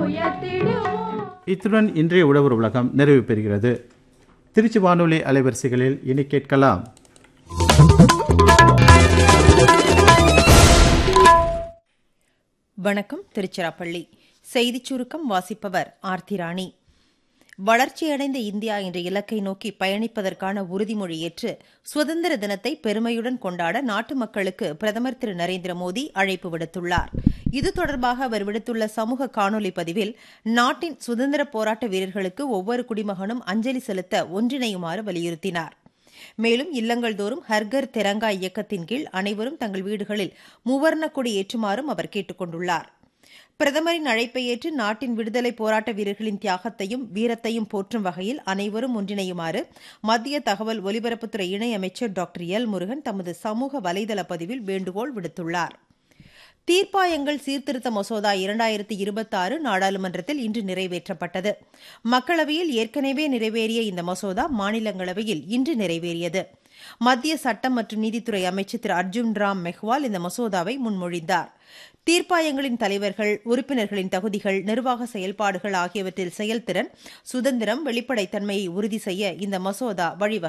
உயர்த்திடுவோம் இத்துடன் இன்றைய உழவர் உலகம் நிறைவு பெறுகிறது திருச்சி வானொலி அலைவரிசைகளில் இனி கேட்கலாம் வணக்கம் திருச்சிராப்பள்ளி செய்திச் சுருக்கம் வாசிப்பவர் ஆர்த்தி ராணி வளர்ச்சியடைந்த இந்தியா என்ற இலக்கை நோக்கி பயணிப்பதற்கான உறுதிமொழி ஏற்று சுதந்திர தினத்தை பெருமையுடன் கொண்டாட நாட்டு மக்களுக்கு பிரதமர் திரு நரேந்திர மோடி அழைப்பு விடுத்துள்ளார் இது தொடர்பாக அவர் விடுத்துள்ள சமூக காணொலி பதிவில் நாட்டின் சுதந்திர போராட்ட வீரர்களுக்கு ஒவ்வொரு குடிமகனும் அஞ்சலி செலுத்த ஒன்றிணையுமாறு வலியுறுத்தினார் மேலும் இல்லங்கள் தோறும் ஹர்கர் திரங்கா இயக்கத்தின் கீழ் அனைவரும் தங்கள் வீடுகளில் மூவர்ண கொடி ஏற்றுமாறும் அவர் கேட்டுக் கொண்டுள்ளார் பிரதமரின் அழைப்பை ஏற்று நாட்டின் விடுதலை போராட்ட வீரர்களின் தியாகத்தையும் வீரத்தையும் போற்றும் வகையில் அனைவரும் ஒன்றிணையுமாறு மத்திய தகவல் ஒலிபரப்புத்துறை இணையமைச்சர் டாக்டர் எல் முருகன் தமது சமூக வலைதள பதிவில் வேண்டுகோள் விடுத்துள்ளார் தீர்ப்பாயங்கள் சீர்திருத்த மசோதா இரண்டாயிரத்தி இருபத்தாறு நாடாளுமன்றத்தில் இன்று நிறைவேற்றப்பட்டது மக்களவையில் ஏற்கனவே நிறைவேறிய இந்த மசோதா மாநிலங்களவையில் இன்று நிறைவேறியது மத்திய சட்டம் மற்றும் நீதித்துறை அமைச்சர் திரு அர்ஜுன் ராம் மெஹ்வால் இந்த மசோதாவை முன்மொழிந்தார் தீர்ப்பாயங்களின் தலைவர்கள் உறுப்பினர்களின் தகுதிகள் நிர்வாக செயல்பாடுகள் ஆகியவற்றில் செயல்திறன் சுதந்திரம் வெளிப்படைத்தன்மையை உறுதி செய்ய இந்த மசோதா வழிவகை